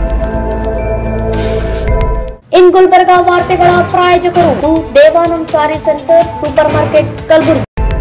ಇನ್ ಗುಲ್ಬರ್ಗ ವಾರ್ತೆಗಳ ಪ್ರಾಯೋಜಕರು ಇದು Devanand saree centre supermarket Kalaburagi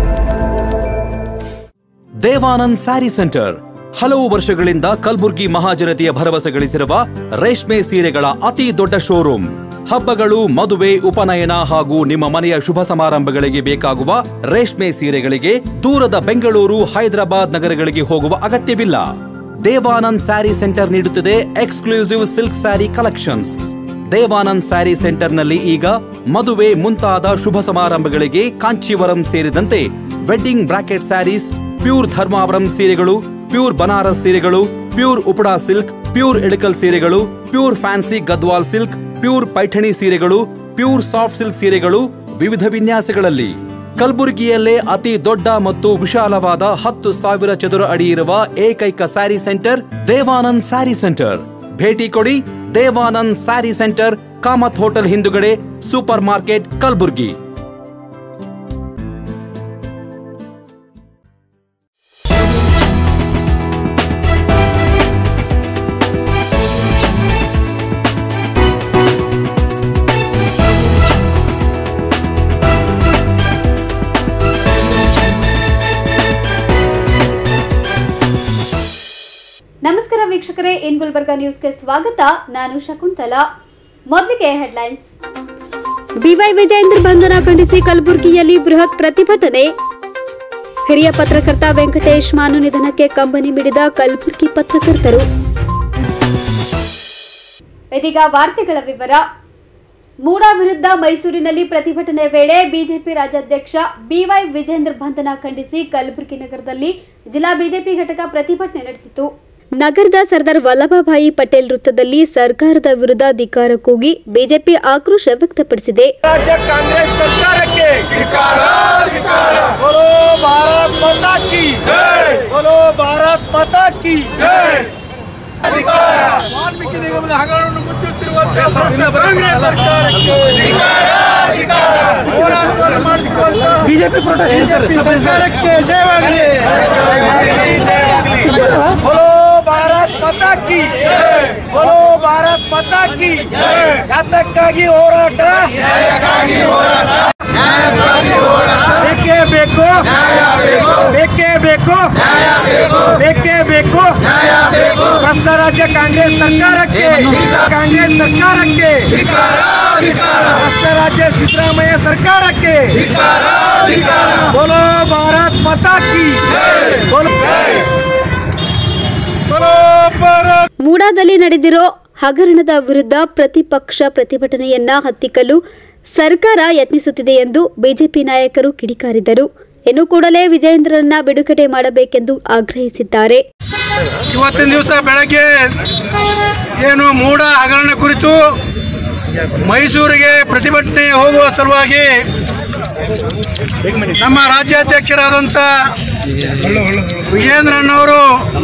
Devanand saree centre ಹಲವು ವರ್ಷಗಳಿಂದ ಕಲ್ಬುರ್ಗಿ ಮಹಾಜನತೆಯ ಭರವಸೆ ಗಳಿಸಿರುವ ರೇಷ್ಮೆ ಸೀರೆಗಳ ಅತಿ ದೊಡ್ಡ ಶೋರೂಮ್ ಹಬ್ಬಗಳು ಮದುವೆ ಉಪನಯನ ಹಾಗೂ ನಿಮ್ಮ ಮನೆಯ ಶುಭ ಸಮಾರಂಭಗಳಿಗೆ ಬೇಕಾಗುವ ರೇಷ್ಮೆ ಸೀರೆಗಳಿಗೆ ದೂರದ ಬೆಂಗಳೂರು ಹೈದರಾಬಾದ್ ನಗರಗಳಿಗೆ ಹೋಗುವ ಅಗತ್ಯವಿಲ್ಲ ದೇವಾನಂದ್ ಸ್ಯಾರಿ ಸೆಂಟರ್ ನೀಡುತ್ತಿದೆ exclusive silk saree collections Devanand saree ಸೆಂಟರ್ನಲ್ಲಿ ಈಗ ಮದುವೆ ಮುಂತಾದ ಶುಭ ಸಮಾರಂಭಗಳಿಗೆ ಕಾಂಚೀವರಂ ಸೇರಿದಂತೆ wedding bracket sarees pure Dharmavaram ಸೀರೆಗಳು ಪ್ಯೂರ್ ಬನಾರಸ್ ಸೀರೆಗಳು pure Uppada silk pure Ilkal ಸೀರೆಗಳು pure fancy Gadwal silk pure Paithani ಸೀರೆಗಳು ಪ್ಯೂರ್ ಸಾಫ್ಟ್ ಸಿಲ್ಕ್ ಸೀರೆಗಳು ವಿವಿಧ ವಿನ್ಯಾಸಗಳಲ್ಲಿ ಕಲಬುರಗಿಯಲ್ಲೇ ಅತಿ ದೊಡ್ಡ ಮತ್ತು ವಿಶಾಲವಾದ ಹತ್ತು ಸಾವಿರ ಚದುರ ಅಡಿ ಇರುವ ಏಕೈಕ saree centre Devanand saree centre ಭೇಟಿ ಕೊಡಿ Devanand saree centre Kamath hotel ಹಿಂದುಗಡೆ ಸೂಪರ್ ಮಾರ್ಕೆಟ್ ಕಲಬುರ್ಗಿ ನಮಸ್ಕಾರ ವೀಕ್ಷಕರೇ ಇನ್ ಗುಲ್ಬರ್ಗ ನ್ಯೂಸ್ಗೆ ಸ್ವಾಗತ ನಾನು ಶಕುಂತಲಾ ಮೊದಲಿಗೆ ಹೆಡ್ಲೈನ್ಸ್ ಬಿವೈ ವಿಜಯೇಂದ್ರ ಬಂಧನ ಖಂಡಿಸಿ ಕಲಬುರಗಿಯಲ್ಲಿ ಬೃಹತ್ ಪ್ರತಿಭಟನೆ ಹಿರಿಯ ಪತ್ರಕರ್ತ ವೆಂಕಟೇಶ್ ಮಾನು ನಿಧನಕ್ಕೆ ಕಂಬನಿ ಮಿಡಿದ ಕಲಬುರಗಿ ಪತ್ರಕರ್ತರು ಇದೀಗ ವಾರ್ತೆಗಳ ವಿವರ ಮೂಡಾ ವಿರುದ್ಧ ಮೈಸೂರಿನಲ್ಲಿ ಪ್ರತಿಭಟನೆ ವೇಳೆ ಬಿಜೆಪಿ ರಾಜ್ಯಾಧ್ಯಕ್ಷ ಬಿವೈ ವಿಜೇಂದ್ರ ಬಂಧನ ಖಂಡಿಸಿ ಕಲಬುರಗಿ ನಗರದಲ್ಲಿ ಜಿಲ್ಲಾ ಬಿಜೆಪಿ ಘಟಕ ಪ್ರತಿಭಟನೆ ನಡೆಸಿತು ನಗರದ ಸರ್ದಾರ್ ವಲ್ಲಭಭಾಯಿ ಪಟೇಲ್ ವೃತ್ತದಲ್ಲಿ ಸರ್ಕಾರದ ವಿರುದ್ಧ ಧಿಕಾರ ಕೂಗಿ ಬಿಜೆಪಿ ಆಕ್ರೋಶ ವ್ಯಕ್ತಪಡಿಸಿದೆ ರಾಜ್ಯ ಕಾಂಗ್ರೆಸ್ ಸರ್ಕಾರಕ್ಕೆ बोलो भारत माता की जय बोलो भारत माता की जय ವಾಲ್ಮೀಕಿ ನಿಗಮದ ಹಗರಣವನ್ನು ಮುಚ್ಚುತ್ತಿರುವಂತಹ ಕಾಂಗ್ರೆಸ್ ಸರ್ಕಾರಕ್ಕೆ ಹೋರಾಟವನ್ನು ಮಾಡಿಸಿರುವಂತಹ ಬಿಜೆಪಿ ಸರ್ಕಾರಕ್ಕೆ ಜಯವಾಗಲಿ बोलो भारत माता की बोलो भारत माता की ಯಾತಕ್ಕಾಗಿ ಹೋರಾಟ ಬೇಕೇ ಬೇಕು ಬೇಕೇ ಬೇಕು ಬೇಕೇ ಬೇಕು ಭ್ರಷ್ಟ ರಾಜ್ಯ ಕಾಂಗ್ರೆಸ್ ಸರ್ಕಾರಕ್ಕೆ ಕಾಂಗ್ರೆಸ್ ಸರ್ಕಾರಕ್ಕೆ ಭ್ರಷ್ಟ ರಾಜ್ಯ ಸಿದ್ದರಾಮಯ್ಯ ಸರ್ಕಾರಕ್ಕೆ ಬೋಲೋ ಭಾರತ್ ಮಾತಾ ಕಿ ಬೋಲೋ ಬೋಲೋ ಭಾರತ್ ಮೂಡಾದಲ್ಲಿ ನಡೆದಿರೋ ಹಗರಣದ ವಿರುದ್ಧ ಪ್ರತಿಪಕ್ಷ ಪ್ರತಿಭಟನೆಯನ್ನ ಹತ್ತಿಕ್ಕಲು ಸರ್ಕಾರ ಯತ್ನಿಸುತ್ತಿದೆ ಎಂದು ಬಿಜೆಪಿ ನಾಯಕರು ಕಿಡಿಕಾರಿದರು ಇನ್ನು ಕೂಡಲೇ ವಿಜಯೇಂದ್ರರನ್ನ ಬಿಡುಗಡೆ ಮಾಡಬೇಕೆಂದು ಆಗ್ರಹಿಸಿದ್ದಾರೆ ಇವತ್ತಿನ ದಿವಸ ಬೆಳಗ್ಗೆ ಏನು ಮೂಡ ಹಗರಣ ಕುರಿತು ಮೈಸೂರಿಗೆ ಪ್ರತಿಭಟನೆ ಹೋಗುವ ಸಲುವಾಗಿ ನಮ್ಮ ರಾಜ್ಯಾಧ್ಯಕ್ಷರಾದಂಥ ವಿಜೇಂದ್ರಣ್ಣವರು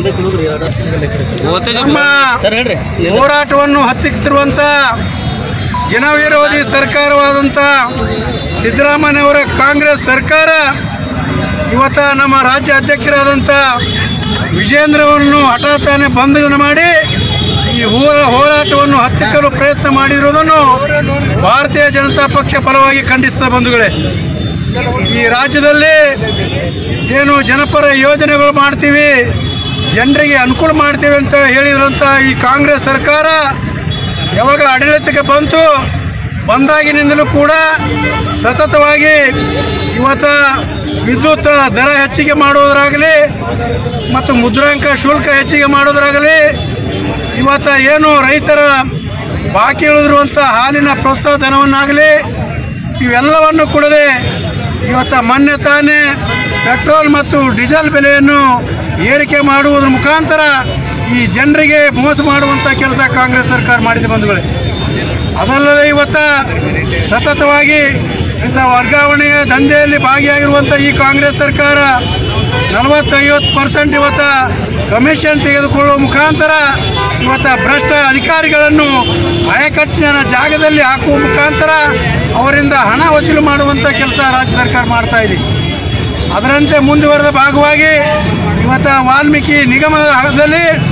ನಮ್ಮ ಹೋರಾಟವನ್ನು ಹತ್ತಿಕ್ತಿರುವಂಥ ಜನವಿರೋಧಿ ಸರ್ಕಾರವಾದಂಥ ಸಿದ್ದರಾಮಯ್ಯವರ ಕಾಂಗ್ರೆಸ್ ಸರ್ಕಾರ ಇವತ್ತ ನಮ್ಮ ರಾಜ್ಯ ಅಧ್ಯಕ್ಷರಾದಂಥ ವಿಜೇಂದ್ರವನ್ನು ಹಠಾತ್ತಾನೆ ಬಂಧನ ಮಾಡಿ ಈ ಹೋರ ಹೋರಾಟವನ್ನು ಹತ್ತಿಕ್ಕಲು ಪ್ರಯತ್ನ ಮಾಡಿರುವುದನ್ನು ಭಾರತೀಯ ಜನತಾ ಪಕ್ಷ ಫಲವಾಗಿ ಖಂಡಿಸಿದ ಬಂಧುಗಳೇ ಈ ರಾಜ್ಯದಲ್ಲಿ ಏನು ಜನಪರ ಯೋಜನೆಗಳು ಮಾಡ್ತೀವಿ ಜನರಿಗೆ ಅನುಕೂಲ ಮಾಡ್ತೀವಿ ಅಂತ ಹೇಳಿದ್ರಂಥ ಈ ಕಾಂಗ್ರೆಸ್ ಸರ್ಕಾರ ಯಾವಾಗ ಆಡಳಿತಕ್ಕೆ ಬಂತು ಬಂದಾಗಿನಿಂದಲೂ ಕೂಡ ಸತತವಾಗಿ ಇವತ್ತ ವಿದ್ಯುತ್ ದರ ಹೆಚ್ಚಿಗೆ ಮಾಡೋದ್ರಾಗಲಿ ಮತ್ತು ಮುದ್ರಾಂಕ ಶುಲ್ಕ ಹೆಚ್ಚಿಗೆ ಮಾಡೋದ್ರಾಗಲಿ ಇವತ್ತ ಏನು ರೈತರ ಬಾಕಿ ಉಳಿದಿರುವಂಥ ಹಾಲಿನ ಪ್ರೋತ್ಸಾಹ ಧನವನ್ನಾಗಲಿ ಇವೆಲ್ಲವನ್ನು ಕೊಡದೆ ಇವತ್ತ ಮೊನ್ನೆ ತಾನೇ ಪೆಟ್ರೋಲ್ ಮತ್ತು ಡೀಸೆಲ್ ಬೆಲೆಯನ್ನು ಏರಿಕೆ ಮಾಡುವುದರ ಮುಖಾಂತರ ಈ ಜನರಿಗೆ ಮೋಸ ಮಾಡುವಂಥ ಕೆಲಸ ಕಾಂಗ್ರೆಸ್ ಸರ್ಕಾರ ಮಾಡಿದೆ ಬಂಧುಗಳೇ ಅದಲ್ಲದೆ ಇವತ್ತ ಸತತವಾಗಿ ಇಂಥ ವರ್ಗಾವಣೆಯ ದಂಧೆಯಲ್ಲಿ ಭಾಗಿಯಾಗಿರುವಂಥ ಈ ಕಾಂಗ್ರೆಸ್ ಸರ್ಕಾರ ನಲವತ್ತೈವತ್ತು ಪರ್ಸೆಂಟ್ ಇವತ್ತ ಕಮಿಷನ್ ತೆಗೆದುಕೊಳ್ಳುವ ಮುಖಾಂತರ ಇವತ್ತ ಭ್ರಷ್ಟ ಅಧಿಕಾರಿಗಳನ್ನು ಆಯಕಟ್ಟಿನ ಜಾಗದಲ್ಲಿ ಹಾಕುವ ಮುಖಾಂತರ ಅವರಿಂದ ಹಣ ವಸೂಲು ಮಾಡುವಂಥ ಕೆಲಸ ರಾಜ್ಯ ಸರ್ಕಾರ ಮಾಡ್ತಾ ಇದೆ ಅದರಂತೆ ಮುಂದುವರೆದ ಭಾಗವಾಗಿ ಇವತ್ತ ವಾಲ್ಮೀಕಿ ನಿಗಮದಲ್ಲಿ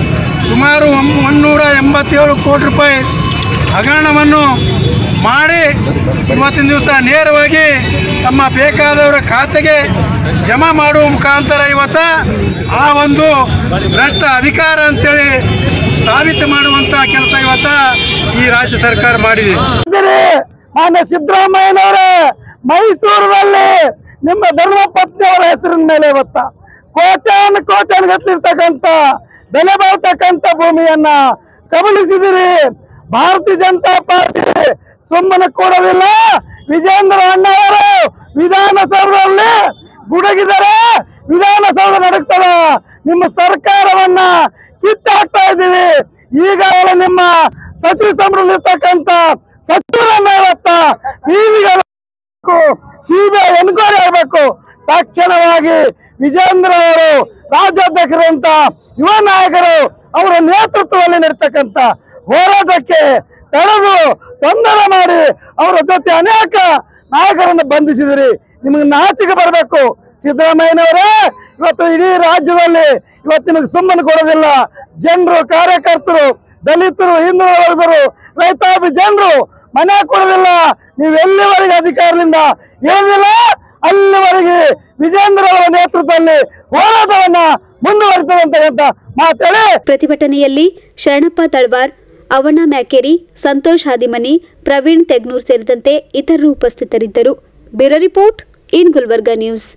ಸುಮಾರು ಒಂ- ಒಂನ್ನೂರ ಎಂಬತ್ತೇಳು ಕೋಟಿ ರೂಪಾಯಿ ಹಗರಣವನ್ನು ಮಾಡಿ ಇವತ್ತಿನ ದಿವಸ ನೇರವಾಗಿ ತಮ್ಮ ಬೇಕಾದವರ ಖಾತೆಗೆ ಜಮಾ ಮಾಡುವ ಮುಖಾಂತರ ಇವತ್ತ ಆ ಒಂದು ಭ್ರಷ್ಟ ಅಧಿಕಾರ ಅಂತೇಳಿ ಸ್ಥಾಪಿತ ಮಾಡುವಂಥ ಕೆಲಸ ಇವತ್ತ ಈ ರಾಜ್ಯ ಸರ್ಕಾರ ಮಾಡಿದೆ ಮಾನ್ಯ ಸಿದ್ದರಾಮಯ್ಯನವರೇ ಮೈಸೂರಿನಲ್ಲಿ ನಿಮ್ಮ ಧರ್ಮ ಪತ್ನಿಯವರ ಹೆಸರಿನ ಮೇಲೆ ಇವತ್ತ ಕೋಟ್ಯಾನು ಕೋಟ್ಯಾನು ಗಟ್ಟಲಿರ್ತಕ್ಕಂಥ ಬೆಲೆ ಬಾಳ್ತಕ್ಕಂಥ ಭೂಮಿಯನ್ನ ಕಬಳಿಸಿದಿರಿ ಭಾರತೀಯ ಜನತಾ ಪಾರ್ಟಿ ಸುಮ್ಮನೆ ಕೊಡೋದಿಲ್ಲ ವಿಜೇಂದ್ರ ಅಣ್ಣವರು ವಿಧಾನಸೌಧದಲ್ಲಿ ಗುಡುಗಿದರೆ ವಿಧಾನಸೌಧ ನಡಕ್ತದ ನಿಮ್ಮ ಸರ್ಕಾರವನ್ನ ಕಿತ್ತಾಕ್ತಾ ಇದ್ದೀವಿ ಈಗಾಗಲೇ ನಿಮ್ಮ ಸಚಿವ ಸಂಬಳದಲ್ಲಿರ್ತಕ್ಕಂಥ ಸಚಿವರನ್ನ ಇವತ್ತ ಬೀದಿಗೆ ಸಿಬಿಐ ಎನ್ಕ್ವೈರಿ ಆಗಬೇಕು ತಕ್ಷಣವಾಗಿ ವಿಜೇಂದ್ರ ಅವರು ರಾಜ್ಯಾಧ್ಯಕ್ಷರಂತ ಯುವ ನಾಯಕರು ಅವರ ನೇತೃತ್ವದಲ್ಲಿ ನಡೀತಕ್ಕಂಥ ಹೋರಾಟಕ್ಕೆ ತಡೆದು ತೊಂದರೆ ಮಾಡಿ ಅವರ ಜೊತೆ ಅನೇಕ ನಾಯಕರನ್ನು ಬಂಧಿಸಿದಿರಿ ನಿಮಗೆ ನಾಚಿಕೆ ಬರಬೇಕು ಸಿದ್ದರಾಮಯ್ಯನವರೇ ಇವತ್ತು ಇಡೀ ರಾಜ್ಯದಲ್ಲಿ ಇವತ್ತು ನಿಮಗೆ ಸುಮ್ಮನೆ ಕೊಡೋದಿಲ್ಲ ಜನರು ಕಾರ್ಯಕರ್ತರು ದಲಿತರು ಹಿಂದುಳಿದ ವರ್ಗರು ರೈತಾಪಿ ಜನರು ಮನೆ ಕೊಡೋದಿಲ್ಲ ನೀವು ಎಲ್ಲಿವರೆಗೆ ಅಧಿಕಾರದಿಂದ ಇಳಿದಿಲ್ಲ ಅಲ್ಲಿವರೆಗೆ ವಿಜೇಂದ್ರ ಅವರ ನೇತೃತ್ವದಲ್ಲಿ ಹೋರಾಟವನ್ನ ಮುಂದುವರಿತದೆ ಅಂತ ಮಾತಾಡಿ ಪ್ರತಿಭಟನೆಯಲ್ಲಿ ಶರಣಪ್ಪ ತಳವಾರ್ ಅವಣ್ಣ ಮ್ಯಾಕೇರಿ ಸಂತೋಷ್ ಹಾದಿಮನಿ ಪ್ರವೀಣ್ ತೆಗ್ನೂರ್ ಸೇರಿದಂತೆ ಇತರರು ಉಪಸ್ಥಿತರಿದ್ದರು bureau report in Gulbarga news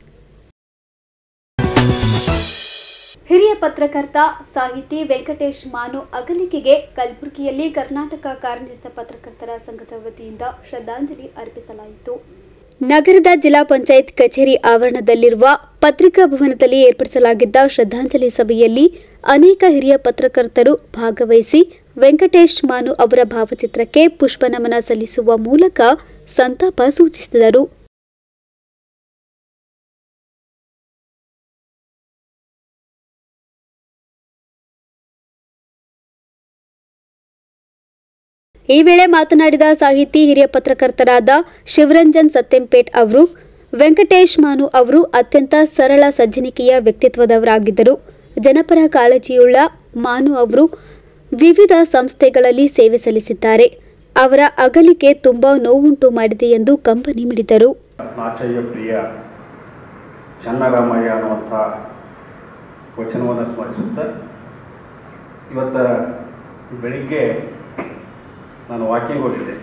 ಹಿರಿಯ ಪತ್ರಕರ್ತ ಸಾಹಿತಿ ವೆಂಕಟೇಶ್ ಮಾನು ಅಗಲಿಕೆಗೆ ಕಲಬುರಗಿಯಲ್ಲಿ ಕರ್ನಾಟಕ ಕಾರ್ಯನಿರತ ಪತ್ರಕರ್ತರ ಸಂಘದ ವತಿಯಿಂದ ಶ್ರದ್ಧಾಂಜಲಿ ಅರ್ಪಿಸಲಾಯಿತು ನಗರದ ಜಿಲ್ಲಾ ಪಂಚಾಯತ್ ಕಚೇರಿ ಆವರಣದಲ್ಲಿರುವ ಪತ್ರಿಕಾ ಭವನದಲ್ಲಿ ಏರ್ಪಡಿಸಲಾಗಿದ್ದ ಶ್ರದ್ಧಾಂಜಲಿ ಸಭೆಯಲ್ಲಿ ಅನೇಕ ಹಿರಿಯ ಪತ್ರಕರ್ತರು ಭಾಗವಹಿಸಿ ವೆಂಕಟೇಶ್ ಮಾನು ಅವರ ಭಾವಚಿತ್ರಕ್ಕೆ ಪುಷ್ಪನಮನ ಸಲ್ಲಿಸುವ ಮೂಲಕ ಸಂತಾಪ ಸೂಚಿಸಿದರು ಈ ವೇಳೆ ಮಾತನಾಡಿದ ಸಾಹಿತಿ ಹಿರಿಯ ಪತ್ರಕರ್ತರಾದ ಶಿವರಂಜನ್ ಸತ್ಯಂಪೇಟ್ ಅವರು ವೆಂಕಟೇಶ್ ಮಾನು ಅವರು ಅತ್ಯಂತ ಸರಳ ಸಜ್ಜನಿಕೆಯ ವ್ಯಕ್ತಿತ್ವದವರಾಗಿದ್ದರು ಜನಪರ ಕಾಳಜಿಯುಳ್ಳ ಮಾನು ಅವರು ವಿವಿಧ ಸಂಸ್ಥೆಗಳಲ್ಲಿ ಸೇವೆ ಸಲ್ಲಿಸಿದ್ದಾರೆ ಅವರ ಅಗಲಿಕೆ ತುಂಬಾ ನೋವುಂಟು ಮಾಡಿದೆ ಎಂದು ಕಂಬನಿ ಮಿಡಿದರು ನಾಚಯ್ಯ ಪ್ರಿಯ ಚನ್ನರಾಮಯ್ಯ ಅನ್ನುವಂಥ ವಚನವನ್ನು ಸ್ಮರಿಸುತ್ತಾ ಇವತ್ತ ಬೆಳಿಗ್ಗೆ ನಾನು ವಾಕಿಂಗ್ ಹೋಗಿದ್ದೆ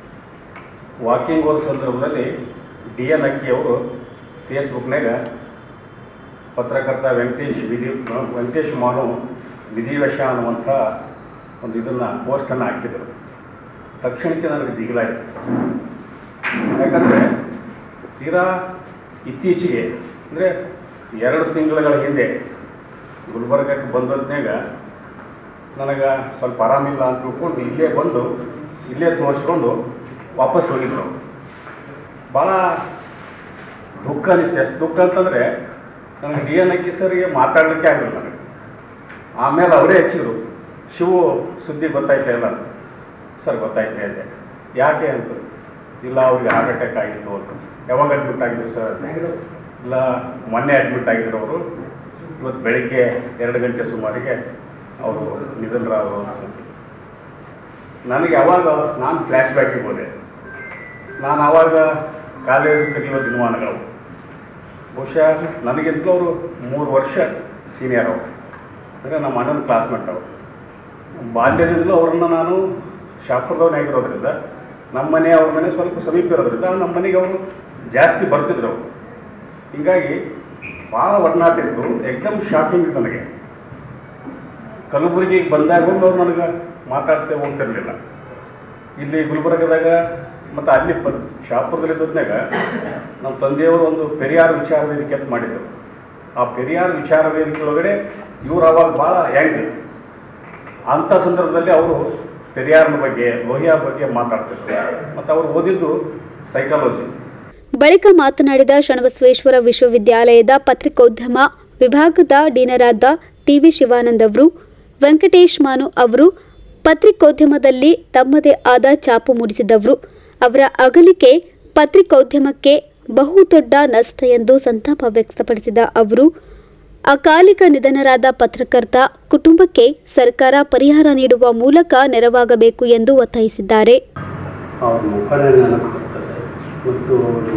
ವಾಕಿಂಗ್ ಹೋದ ಸಂದರ್ಭದಲ್ಲಿ ಡಿ ಎನ್ ಅಕ್ಕಿ ಅವರು ಫೇಸ್ಬುಕ್ನಾಗ ಪತ್ರಕರ್ತ ವೆಂಕಟೇಶ್ ವಿಧಿ ವೆಂಕಟೇಶ್ ಮಾನು ವಿಧಿವಶ ಅನ್ನುವಂಥ ಒಂದು ಇದನ್ನು ಪೋಸ್ಟನ್ನು ಹಾಕಿದರು ತಕ್ಷಣಕ್ಕೆ ನನಗೆ ದಿಗಿಲಾಯಿತು ಯಾಕಂದರೆ ತೀರಾ ಇತ್ತೀಚೆಗೆ ಅಂದರೆ ಎರಡು ತಿಂಗಳುಗಳ ಹಿಂದೆ ಗುಲ್ಬರ್ಗಕ್ಕೆ ಬಂದದ್ನಾಗ ನನಗೆ ಸ್ವಲ್ಪ ಆರಾಮಿಲ್ಲ ಅಂತ ತಿಳ್ಕೊಂಡು ಇಲ್ಲೇ ಬಂದು ಇಲ್ಲೇ ತೋರಿಸ್ಕೊಂಡು ವಾಪಸ್ ಹೋಗಿದ್ರು ಭಾಳ ದುಃಖ ಅನಿಸ್ತು ಎಷ್ಟು ದುಃಖ ಅಂತಂದರೆ ನನಗೆ ಡಿ ಎನ್ ಅಕ್ಕಿ ಸರಿಗೆ ಮಾತಾಡಲಿಕ್ಕೆ ಆಗಲಿಲ್ಲ ನನಗೆ ಆಮೇಲೆ ಅವರೇ ಹಚ್ಚಿದ್ರು ಶಿವು ಸುದ್ದಿ ಗೊತ್ತಾಯ್ತಾ ಇಲ್ಲ ಅಂತ ಸರ್ ಗೊತ್ತಾಯ್ತು ಅಂದೆ ಯಾಕೆ ಅಂತ ಇಲ್ಲ ಅವ್ರಿಗೆ ಹಾರ್ಟ್ ಅಟ್ಯಾಕ್ ಆಗಿತ್ತು ಅಂತ ಯಾವಾಗ ಅಡ್ಮಿಟ್ ಆಗಿದ್ರು ಸರ್ ಇಲ್ಲ ಮೊನ್ನೆ ಅಡ್ಮಿಟ್ ಆಗಿದ್ರು ಅವರು ಇವತ್ತು ಬೆಳಿಗ್ಗೆ ಎರಡು ಗಂಟೆ ಸುಮಾರಿಗೆ ಅವರು ನಿಧನರಾದರು ಅಂತ ನನಗೆ ಯಾವಾಗ ನಾನು ಫ್ಲ್ಯಾಶ್ ಬ್ಯಾಕಿಗೆ ಹೋದೆ ನಾನು ಆವಾಗ ಕಾಲೇಜು ಕಲಿಯೋ ದಿನಮಾನಗಳು ಬಹುಶಃ ನನಗಿಂತಲೂ ಅವರು ಮೂರು ವರ್ಷ ಸೀನಿಯರ್ ಅವರು ಅಂದರೆ ನಮ್ಮ ಅಣ್ಣನ ಕ್ಲಾಸ್ಮೇಟ್ ಅವರು ಬಾಲ್ಯದಿಂದಲೂ ಅವರನ್ನು ನಾನು ಶಾಪುರದವನಾಗಿರೋದ್ರಿಂದ ನಮ್ಮ ಮನೆ ಅವ್ರ ಮನೆ ಸ್ವಲ್ಪ ಸಮೀಪ ಇರೋದ್ರಿಂದ ನಮ್ಮ ಮನೆಗೆ ಅವರು ಜಾಸ್ತಿ ಬರ್ತಿದ್ರು ಅವರು ಹೀಗಾಗಿ ಭಾಳ ಒಡನಾಟ ಇತ್ತು ಎಕ್ದಮ್ ಶಾಕಿಂಗ್ ಇತ್ತು ನನಗೆ ಕಲಬುರಗಿಗೆ ಬಂದಾಗೂ ಅವ್ರು ನನಗೆ ಮಾತಾಡಿಸದೆ ಹೋಗ್ತಿರ್ಲಿಲ್ಲ ಇಲ್ಲಿ ಗುಲ್ಬರ್ಗದಾಗ ಮತ್ತು ಅಲ್ಲಿ ಪ ಶಾಪುರದಲ್ಲಿದ್ದದ್ನಾಗ ನಮ್ಮ ತಂದೆಯವರು ಒಂದು ಪೆರಿಯಾರ್ ವಿಚಾರ ವೇದಿಕೆ ಅಂತ ಮಾಡಿದ್ರು ಆ ಪೆರಿಯಾರ್ ವಿಚಾರ ವೇದಿಕೆ ಒಳಗಡೆ ಇವ್ರು ಅವಾಗ ಭಾಳ ಯಂಗ್ ಅಂಥ ಸಂದರ್ಭದಲ್ಲಿ ಅವರು ಪೆರಿಯಾರ್ನ ಬಗ್ಗೆ ಲೋಹಿಯಾ ಬಗ್ಗೆ ಮಾತಾಡ್ತಿದ್ರು ಮತ್ತು ಅವರು ಓದಿದ್ದು ಸೈಕಾಲಜಿ ಬಳಿಕ ಮಾತನಾಡಿದ ಶಣಬಸವೇಶ್ವರ ವಿಶ್ವವಿದ್ಯಾಲಯದ ಪತ್ರಿಕೋದ್ಯಮ ವಿಭಾಗದ ಡೀನರಾದ ಟಿವಿ ಶಿವಾನಂದ್ ಅವರು ವೆಂಕಟೇಶ್ ಮಾನು ಅವರು ಪತ್ರಿಕೋದ್ಯಮದಲ್ಲಿ ತಮ್ಮದೇ ಆದ ಛಾಪು ಮೂಡಿಸಿದವರು ಅವರ ಅಗಲಿಕೆ ಪತ್ರಿಕೋದ್ಯಮಕ್ಕೆ ಬಹುದೊಡ್ಡ ನಷ್ಟ ಎಂದು ಸಂತಾಪ ವ್ಯಕ್ತಪಡಿಸಿದ ಅವರು ಅಕಾಲಿಕ ನಿಧನರಾದ ಪತ್ರಕರ್ತ ಕುಟುಂಬಕ್ಕೆ ಸರ್ಕಾರ ಪರಿಹಾರ ನೀಡುವ ಮೂಲಕ ನೆರವಾಗಬೇಕು ಎಂದು ಒತ್ತಾಯಿಸಿದ್ದಾರೆ ಅವ್ರ ಮುಖನೇ ನನಗೆ ಬರ್ತದೆ ಮತ್ತು ಅವರು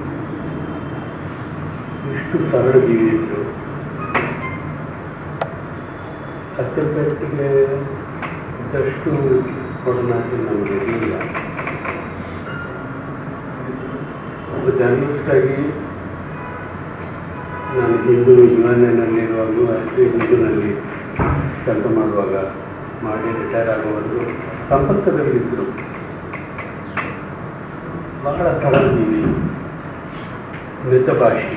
ಇಷ್ಟು ಸರಳ ಜೀವಿ ಇದ್ರು ಸತ್ಯಪೇಟೆಗೆ ಇದ್ದಷ್ಟು ಕೊಡನಾಟಿ ನಮಗೆ ಇರಲಿಲ್ಲ ಒಬ್ಬ ಜರ್ನಲಿಸ್ಟ್ ಆಗಿ ನಾನು ಹಿಂದೂ ಯುವನಲ್ಲಿರುವಾಗಲೂ ಅಷ್ಟೇ ಹಿಂದೂನಲ್ಲಿ ಕೆಲಸ ಮಾಡುವಾಗ ಮಾಡಿ ರಿಟೈರ್ ಆಗುವವರೆಗೂ ಸಂಪರ್ಕದಲ್ಲಿದ್ದರು ಬಹಳ ಸರಳ ಜೀವಿ ಮಿತಭಾಷಿ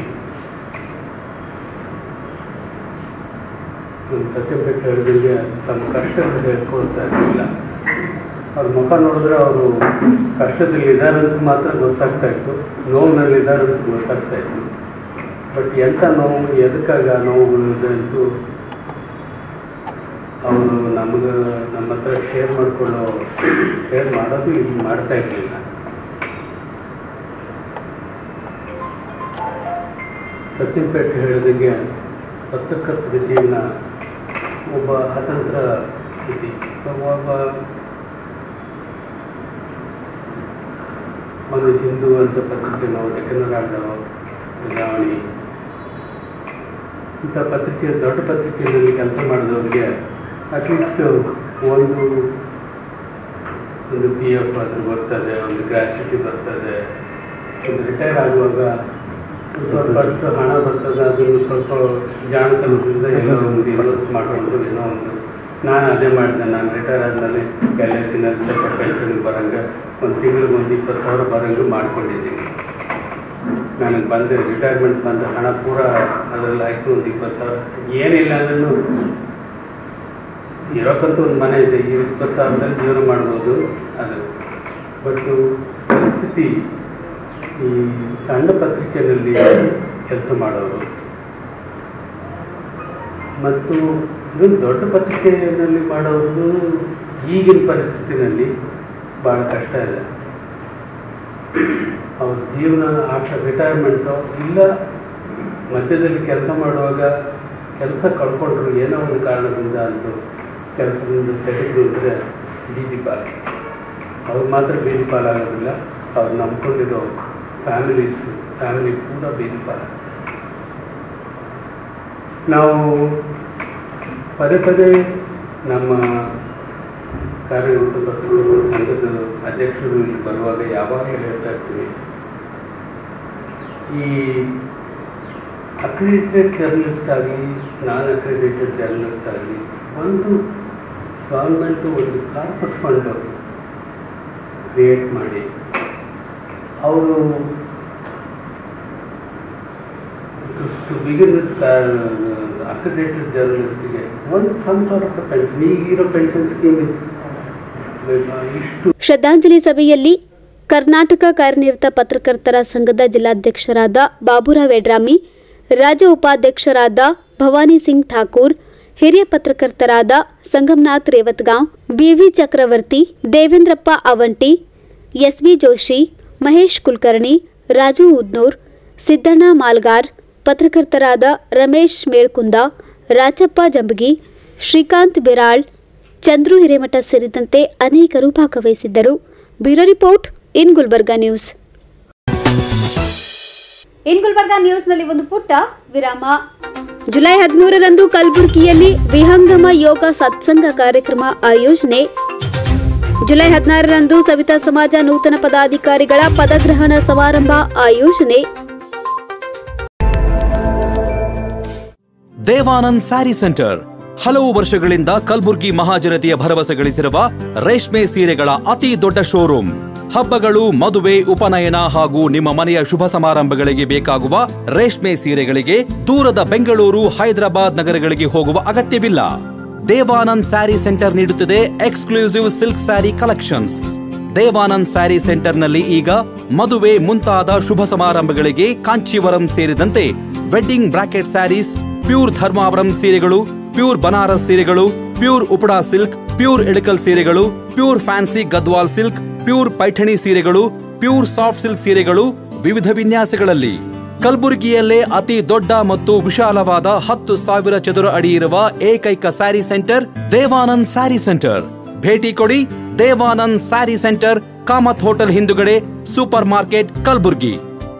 ಒಂದು ಸತ್ಯಪೇಟೆ ಹೇಳಿದಂಗೆ ತಮ್ಮ ಕಷ್ಟಗಳು ಹೇಳ್ಕೊಳ್ತಾ ಇರಲಿಲ್ಲ ಅವ್ರ ಮುಖ ನೋಡಿದ್ರೆ ಅವರು ಕಷ್ಟದಲ್ಲಿ ಇದ್ದಾರಂತ ಮಾತ್ರ ಗೊತ್ತಾಗ್ತಾ ಇತ್ತು ನೋವಿನಲ್ಲಿದ್ದಾರಂತ ಗೊತ್ತಾಗ್ತಾ ಇತ್ತು ಬಟ್ ಎಂಥ ನೋವು ಎದಕ್ಕಾಗ ಆ ನೋವುಗಳು ಇದೆ ಅಂತೂ ಅವರು ನಮಗೆ ನಮ್ಮ ಹತ್ರ ಶೇರ್ ಮಾಡಿಕೊಳ್ಳೋ ಶೇರ್ ಮಾಡೋದು ಇದು ಮಾಡ್ತಾ ಇರಲಿಲ್ಲ ಸತ್ಯಪೇಟೆ ಹೇಳಿದಂಗೆ ಪತ್ರಕರ್ತರ ಜೀವನ ಒಬ್ಬ ಅತಂತ್ರ ಸ್ಥಿತಿ ಒಬ್ಬ ಒಂದು ಹಿಂದೂ ಅಂತ ಪತ್ರಿಕೆ ನಾವು ಡೆಕ್ಕನರಾಡ ಬದಲಾವಣೆ ಇಂಥ ಪತ್ರಿಕೆ ದೊಡ್ಡ ಪತ್ರಿಕೆಯಲ್ಲಿ ಕೆಲಸ ಮಾಡಿದವ್ರಿಗೆ ಅಟ್ಲೀಸ್ಟ್ ಒಂದು ಒಂದು ಪಿ ಎಫ್ ಅದು ಬರ್ತದೆ ಒಂದು ಗ್ರ್ಯಾಚ್ಯುಟಿ ಬರ್ತದೆ ಒಂದು ರಿಟೈರ್ ಆಗುವಾಗ ಸ್ವಲ್ಪ ಅಷ್ಟು ಹಣ ಬರ್ತದೆ ಅದನ್ನು ಸ್ವಲ್ಪ ಜಾಣತನದಿಂದ ಏನೋ ಒಂದು ಇನ್ವೆಸ್ಟ್ ಮಾಡಿಕೊಂಡು ಏನೋ ಒಂದು ನಾನು ಅದೇ ಮಾಡಿದೆ ನಾನು ರಿಟೈರ್ ಆದಮೇಲೆ ಎಲ್ ಐ ಸಿನಲ್ಲಿ ಸ್ವಲ್ಪ ಪೆನ್ಷನ್ಗೆ ಬರಂಗೆ ಒಂದು ತಿಂಗಳಿಗೆ ಒಂದು ಇಪ್ಪತ್ತು ಸಾವಿರ ಬರಂಗೆ ಮಾಡ್ಕೊಂಡಿದ್ದೀನಿ ನನಗೆ ಬಂದ ರಿಟೈರ್ಮೆಂಟ್ ಬಂದ ಹಣ ಪೂರ ಅದರಲ್ಲಿ ಆಯಿತು ಒಂದು ಇಪ್ಪತ್ತು ಸಾವಿರ ಏನಿಲ್ಲ ಅಂದ್ರೂ ಇರೋಕ್ಕಂತೂ ಒಂದು ಮನೆ ಇದೆ ಈ ಇಪ್ಪತ್ತು ಸಾವಿರದಲ್ಲಿ ಜೀವನ ಮಾಡ್ಬೋದು ಅದು ಬಟ್ಟು ಪರಿಸ್ಥಿತಿ ಈ ಸಣ್ಣ ಪತ್ರಿಕೆಯಲ್ಲಿ ಕೆಲಸ ಮಾಡೋರು ಮತ್ತು ಇನ್ನೊಂದು ದೊಡ್ಡ ಪತ್ರಿಕೆಯಲ್ಲಿ ಮಾಡೋದು ಈಗಿನ ಪರಿಸ್ಥಿತಿನಲ್ಲಿ ಭಾಳ ಕಷ್ಟ ಇದೆ ಅವ್ರ ಜೀವನ ಆಫ್ಟರ್ ರಿಟೈರ್ಮೆಂಟು ಇಲ್ಲ ಮಧ್ಯದಲ್ಲಿ ಕೆಲಸ ಮಾಡುವಾಗ ಕೆಲಸ ಕಳ್ಕೊಂಡ್ರು ಏನೋ ಒಂದು ಕಾರಣದಿಂದ ಅಂತೂ ಕೆಲಸದಿಂದ ತೆಗೆದು ಅಂದರೆ ಬೀದಿ ಪಾಲು ಅವ್ರು ಮಾತ್ರ ಬೀದಿ ಪಾಲಾಗೋದಿಲ್ಲ ಅವ್ರು ನಂಬ್ಕೊಂಡಿರೋ ಫ್ಯಾಮಿಲೀಸ್ ಫ್ಯಾಮಿಲಿ ಪೂರ ಬೀದಿ ಪಾಲ ನಾವು ಪದೇ ಪದೇ ನಮ್ಮ ಕಾರ್ಯನಿರತ ಪತ್ರಕರ್ತರ ಸಂಘದ ಅಧ್ಯಕ್ಷರು ಇಲ್ಲಿ ಬರುವಾಗ ಯಾವಾಗಲೂ ಹೇಳ್ತಾ ಇರ್ತೀವಿ ಈ ಅಕ್ರಿಡಿಟೆಡ್ ಜರ್ನಲಿಸ್ಟ್ ಆಗಲಿ ನಾನ್ ಅಕ್ರಿಡಿಟೆಡ್ ಜರ್ನಲಿಸ್ಟ್ ಆಗಲಿ ಒಂದು ಗೌರ್ಮೆಂಟು ಒಂದು ಕಾರ್ಪಸ್ ಫಂಡ್ ಕ್ರಿಯೇಟ್ ಮಾಡಿ ಅವರು ಟು ಬಿಗಿನ್ ವಿತ್ ಅಕ್ರಿಡೇಟೆಡ್ ಜರ್ನಲಿಸ್ಟಿಗೆ ಒಂದು ಸಮ್ ಸಾರ್ಟ್ ಆಫ್ ಪೆನ್ಷನ್ ಈಗಿರೋ ಪೆನ್ಷನ್ ಸ್ಕೀಮ್ ಇಸ್ ಇಷ್ಟು ಶ್ರದ್ಧಾಂಜಲಿ ಸಭೆಯಲ್ಲಿ ಕರ್ನಾಟಕ ಕಾರ್ಯನಿರತ ಪತ್ರಕರ್ತರ ಸಂಘದ ಜಿಲ್ಲಾಧ್ಯಕ್ಷರಾದ ಬಾಬುರಾವ್ ಯಡ್ರಾಮಿ ರಾಜ್ಯ ಉಪಾಧ್ಯಕ್ಷರಾದ ಭವಾನಿ ಸಿಂಗ್ ಠಾಕೂರ್ ಹಿರಿಯ ಪತ್ರಕರ್ತರಾದ ಸಂಗಮ್ನಾಥ್ ರೇವತ್ಗಾಂವ್ ಬಿವಿ ಚಕ್ರವರ್ತಿ ದೇವೇಂದ್ರಪ್ಪ ಅವಂಟಿ ಎಸ್ಬಿ ಜೋಶಿ ಮಹೇಶ್ ಕುಲಕರ್ಣಿ ರಾಜು ಉದ್ನೂರ್ ಸಿದ್ದಣ್ಣ ಮಾಲ್ಗಾರ್ ಪತ್ರಕರ್ತರಾದ ರಮೇಶ್ ಮೇಳ್ಕುಂದ ರಾಚಪ್ಪ ಜಂಬಗಿ ಶ್ರೀಕಾಂತ್ ಬಿರಾಳ್ ಚಂದ್ರು ಹಿರೇಮಠ ಸೇರಿದಂತೆ ಅನೇಕರು ಭಾಗವಹಿಸಿದ್ದರು bureau report in Gulbarga news in Gulbarga ನ್ಯೂಸ್ನಲ್ಲಿ ಒಂದು ಪುಟ್ಟ ವಿರಾಮ ಜುಲೈ ಹದಿಮೂರರಂದು ಕಲಬುರಗಿಯಲ್ಲಿ ವಿಹಂಗಮ ಯೋಗ ಸತ್ಸಂಗ ಕಾರ್ಯಕ್ರಮ ಆಯೋಜನೆ ಜುಲೈ ಹದಿನಾರರಂದು ಸವಿತಾ ಸಮಾಜ ನೂತನ ಪದಾಧಿಕಾರಿಗಳ ಪದಗ್ರಹಣ ಸಮಾರಂಭ ಆಯೋಜನೆ ದೇವಾನಂದ್ ಸ್ಯಾರಿ ಸೆಂಟರ್ ಹಲವು ವರ್ಷಗಳಿಂದ ಕಲ್ಬುರ್ಗಿ ಮಹಾಜನತೆಯ ಭರವಸೆ ಗಳಿಸಿರುವ ರೇಷ್ಮೆ ಸೀರೆಗಳ ಅತಿ ದೊಡ್ಡ ಶೋರೂಮ್ ಹಬ್ಬಗಳು ಮದುವೆ ಉಪನಯನ ಹಾಗೂ ನಿಮ್ಮ ಮನೆಯ ಶುಭ ಸಮಾರಂಭಗಳಿಗೆ ಬೇಕಾಗುವ ರೇಷ್ಮೆ ಸೀರೆಗಳಿಗೆ ದೂರದ ಬೆಂಗಳೂರು ಹೈದರಾಬಾದ್ ನಗರಗಳಿಗೆ ಹೋಗುವ ಅಗತ್ಯವಿಲ್ಲ ದೇವಾನಂದ್ ಸ್ಯಾರಿ ಸೆಂಟರ್ ನೀಡುತ್ತಿದೆ exclusive silk saree collections Devanand saree ಸೆಂಟರ್ನಲ್ಲಿ ಈಗ ಮದುವೆ ಮುಂತಾದ ಶುಭ ಸಮಾರಂಭಗಳಿಗೆ ಕಾಂಚೀವರಂ ಸೇರಿದಂತೆ wedding bracket sarees pure Dharmavaram ಸೀರೆಗಳು ಪ್ಯೂರ್ ಬನಾರಸ್ ಸೀರೆಗಳು pure Uppada silk pure Ilkal ಸೀರೆಗಳು pure fancy Gadwal silk pure Paithani ಸೀರೆಗಳು ಪ್ಯೂರ್ ಸಾಫ್ಟ್ ಸಿಲ್ಕ್ ಸೀರೆಗಳು ವಿವಿಧ ವಿನ್ಯಾಸಗಳಲ್ಲಿ ಕಲಬುರಗಿಯಲ್ಲೇ ಅತಿ ದೊಡ್ಡ ಮತ್ತು ವಿಶಾಲವಾದ ಹತ್ತು ಸಾವಿರ ಚದುರ ಅಡಿ ಇರುವ ಏಕೈಕ saree centre Devanand saree centre ಭೇಟಿ ಕೊಡಿ Devanand saree centre Kamath hotel ಹಿಂದುಗಡೆ ಸೂಪರ್ ಮಾರ್ಕೆಟ್ ಕಲಬುರ್ಗಿ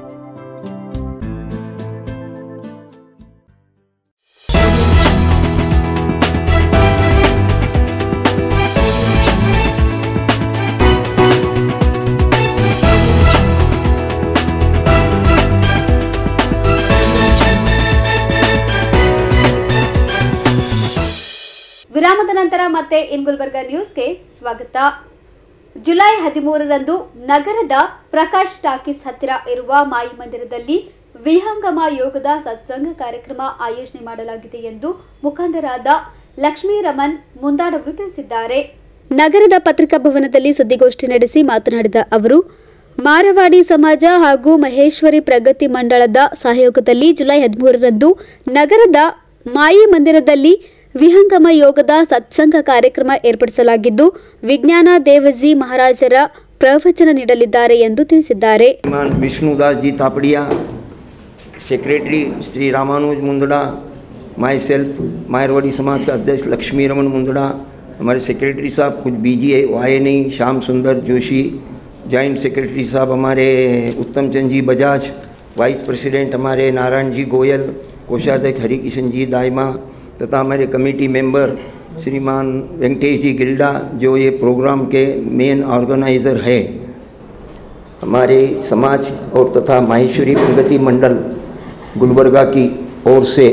ವಿರಾಮದ ನಂತರ ಮತ್ತೆ ಇನ್ ಗುಲ್ಬರ್ಗ ನ್ಯೂಸ್ಗೆ ಸ್ವಾಗತ ಜುಲೈ ಹದಿಮೂರರಂದು ನಗರದ ಪ್ರಕಾಶ್ ಟಾಕೀಸ್ ಹತ್ತಿರ ಇರುವ ಮಾಯಿ ಮಂದಿರದಲ್ಲಿ ವಿಹಂಗಮ ಯೋಗದ ಸತ್ಸಂಗ ಕಾರ್ಯಕ್ರಮ ಆಯೋಜನೆ ಮಾಡಲಾಗಿದೆ ಎಂದು ಮುಖಂಡರಾದ ಲಕ್ಷ್ಮೀ ರಮನ್ ಮುಂದಾಡವರು ತಿಳಿಸಿದ್ದಾರೆ ನಗರದ ಪತ್ರಿಕಾ ಭವನದಲ್ಲಿ ಸುದ್ದಿಗೋಷ್ಠಿ ನಡೆಸಿ ಮಾತನಾಡಿದ ಅವರು ಮಾರವಾಡಿ ಸಮಾಜ ಹಾಗೂ ಮಹೇಶ್ವರಿ ಪ್ರಗತಿ ಮಂಡಳದ ಸಹಯೋಗದಲ್ಲಿ ಜುಲೈ ಹದಿಮೂರರಂದು ನಗರದ ಮಾಯಿ ಮಂದಿರದಲ್ಲಿ ವಿಹಂಗಮ ಯೋಗದ ಸತ್ಸಂಗ ಕಾರ್ಯಕ್ರಮ ಏರ್ಪಡಿಸಲಾಗಿದ್ದು ವಿಜ್ಞಾನ ದೇವಜಿ ಮಹಾರಾಜರ ಪ್ರವಚನ ನೀಡಲಿದ್ದಾರೆ ಎಂದು ತಿಳಿಸಿದ್ದಾರೆ Shriman Vishnudas ji Thapadia secretary Shri Ramanuj Mundada myself मायरवाड़ी समाज का अध्यक्ष लक्ष्मी रमन मुंदड़ा हमारे सेक्रेटरी साहब कुछ बीजी है वो आए नहीं श्याम सुंदर जोशी जॉइंट सेक्रेटरी साहब हमारे उत्तम चंद जी बजाज वाइस प्रेसिडेंट हमारे नारायण जी गोयल कोषाध्यक्ष हरि किशन जी दाइमा तथा हमारे कमेटी मेंबर श्रीमान वेंकटेश जी गिल्डा जो ये प्रोग्राम के मेन ऑर्गेनाइज़र है हमारे समाज और तथा माहेश्वरी प्रगति मंडल गुलबर्गा की ओर से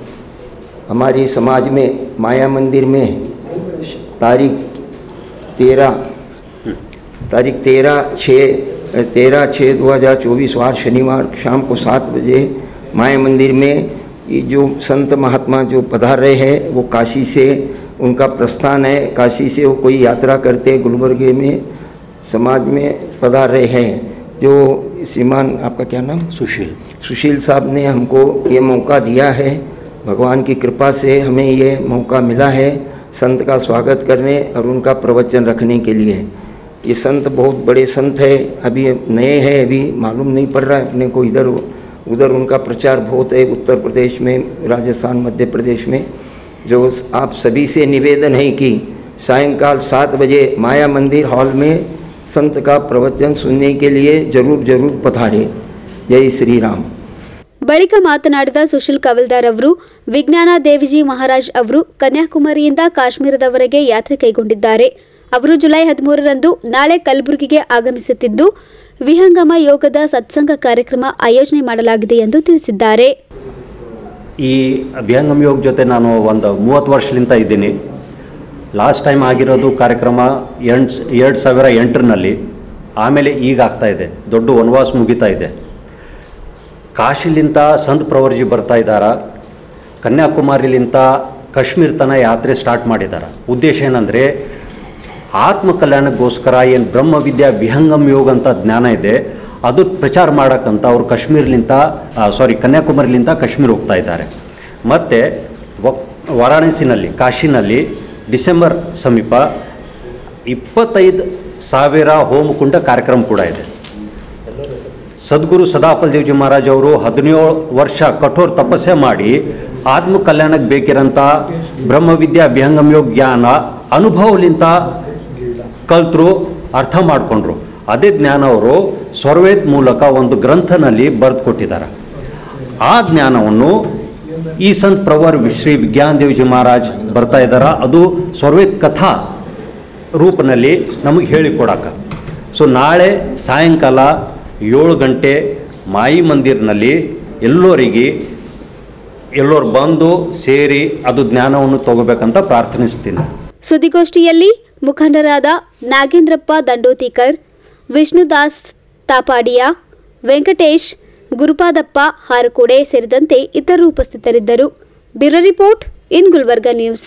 हमारे समाज में माया मंदिर में तारीख तेरह तारीख तेरह छः तेरह छः दो हज़ार चौबीस वार शनिवार शाम को सात बजे माया मंदिर में ये जो संत महात्मा जो पधार रहे हैं वो काशी से उनका प्रस्थान है काशी से वो कोई यात्रा करते गुलबर्गे में समाज में पधार रहे हैं जो श्रीमान आपका क्या नाम सुशील सुशील साहब ने हमको ये मौका दिया है भगवान की कृपा से हमें ये मौका मिला है संत का स्वागत करने और उनका प्रवचन रखने के लिए ये संत बहुत बड़े संत है अभी नए हैं अभी मालूम नहीं पड़ रहा है अपने को इधर उधर उनका प्रचार बहुत है उत्तर प्रदेश में राजस्थान मध्य प्रदेश में जो आप सभी से निवेदन है कि सायंकाल सात बजे माया मंदिर हॉल में संत का प्रवचन सुनने के लिए जरूर जरूर पधारे जय श्री राम ಬಳಿಕ ಮಾತನಾಡಿದ ಸುಶೀಲ್ ಕವಲ್ದಾರ್ ಅವರು ವಿಜ್ಞಾನ ದೇವಿಜಿ ಮಹಾರಾಜ್ ಅವರು ಕನ್ಯಾಕುಮಾರಿಯಿಂದ ಕಾಶ್ಮೀರದವರೆಗೆ ಯಾತ್ರೆ ಕೈಗೊಂಡಿದ್ದಾರೆ ಅವರು ಜುಲೈ ಹದಿಮೂರರಂದು ನಾಳೆ ಕಲಬುರಗಿಗೆ ಆಗಮಿಸುತ್ತಿದ್ದು ವಿಹಂಗಮ ಯೋಗದ ಸತ್ಸಂಗ ಕಾರ್ಯಕ್ರಮ ಆಯೋಜನೆ ಮಾಡಲಾಗಿದೆ ಎಂದು ತಿಳಿಸಿದ್ದಾರೆ ಈ ವಿಹಂಗಮ್ ಯೋಗ ಜೊತೆ ನಾನು ಒಂದು ಮೂವತ್ತು ವರ್ಷಲಿಂದ ಇದ್ದೀನಿ ಲಾಸ್ಟ್ ಟೈಮ್ ಆಗಿರೋದು ಕಾರ್ಯಕ್ರಮ ಎಂಟು ಎರಡು ಸಾವಿರ ಎಂಟರಲ್ಲಿ ಆಮೇಲೆ ಈಗ ಆಗ್ತಾ ಇದೆ ದೊಡ್ಡ ವನವಾಸ ಮುಗಿತಾ ಇದೆ ಕಾಶಿಲಿಂದ ಸಂತ್ ಪ್ರವರ್ಜಿ ಬರ್ತಾ ಇದ್ದಾರ ಕನ್ಯಾಕುಮಾರಿಲಿಂದ ಕಾಶ್ಮೀರ ತನ ಯಾತ್ರೆ ಸ್ಟಾರ್ಟ್ ಮಾಡಿದ್ದಾರೆ ಉದ್ದೇಶ ಏನಂದರೆ ಆತ್ಮ ಕಲ್ಯಾಣಕ್ಕೋಸ್ಕರ ಏನು ಬ್ರಹ್ಮವಿದ್ಯಾ ವಿಹಂಗಮ್ ಯೋಗ ಅಂತ ಜ್ಞಾನ ಇದೆ ಅದು ಪ್ರಚಾರ ಮಾಡೋಕ್ಕಂತ ಅವರು ಕಾಶ್ಮೀರ್ಲಿಂದ ಸಾರಿ ಕನ್ಯಾಕುಮಾರಿಲಿಂದ ಕಾಶ್ಮೀರ ಹೋಗ್ತಾ ಇದ್ದಾರೆ ಮತ್ತು ವ ವಾರಾಣಸಿನಲ್ಲಿ ಕಾಶಿನಲ್ಲಿ ಡಿಸೆಂಬರ್ ಸಮೀಪ ಇಪ್ಪತ್ತೈದು ಸಾವಿರ ಹೋಮಕುಂಡ ಕಾರ್ಯಕ್ರಮ ಕೂಡ ಇದೆ ಸದ್ಗುರು ಸದಾಫಲ್ ದೇವ್ಜಿ ಮಹಾರಾಜ್ ಅವರು ಹದಿನೇಳು ವರ್ಷ ಕಠೋರ ತಪಸ್ಸೆ ಮಾಡಿ ಆತ್ಮ ಕಲ್ಯಾಣಕ್ಕೆ ಬೇಕಿರೋಂಥ ಬ್ರಹ್ಮವಿದ್ಯಾ ವಿಹಂಗಮ್ ಯೋಗ ಜ್ಞಾನ ಅನುಭವಲಿಂದ ಕಲ್ತರು ಅರ್ಥ ಮಾಡಿಕೊಂಡ್ರು ಅದೇ ಜ್ಞಾನ ಅವರು ಸ್ವರ್ವೇದ್ ಮೂಲಕ ಒಂದು ಗ್ರಂಥನಲ್ಲಿ ಬರೆದು ಕೊಟ್ಟಿದ್ದಾರೆ ಆ ಜ್ಞಾನವನ್ನು ಈ ಸಂತ್ ಪ್ರವರ್ ಶ್ರೀ ವಿಜ್ಞಾನ ದೇವ್ಜಿ ಮಹಾರಾಜ್ ಬರ್ತಾ ಇದ್ದಾರೆ ಅದು ಸ್ವರ್ವೇದ್ ಕಥಾ ರೂಪನಲ್ಲಿ ನಮಗೆ ಹೇಳಿಕೊಡಕ್ಕ ಸೊ ನಾಳೆ ಸಾಯಂಕಾಲ ಏಳು ಗಂಟೆ ಮಾಯಿ ಮಂದಿರ್ನಲ್ಲಿ ಎಲ್ಲರಿಗೆ ಎಲ್ಲರೂ ಬಂದು ಸೇರಿ ಅದು ಜ್ಞಾನವನ್ನು ತಗೋಬೇಕಂತ ಪ್ರಾರ್ಥನಿಸ್ತೀನಿ ಸುದ್ದಿಗೋಷ್ಠಿಯಲ್ಲಿ ಮುಖಂಡರಾದ ನಾಗೇಂದ್ರಪ್ಪ ದಂಡೋತಿಕರ್ ವಿಷ್ಣುದಾಸ್ ತಾಪಾಡಿಯಾ ವೆಂಕಟೇಶ್ ಗುರುಪಾದಪ್ಪ ಹಾರಕೋಡೆ ಸೇರಿದಂತೆ ಇತರರು ಉಪಸ್ಥಿತರಿದ್ದರು bureau report in Gulbarga news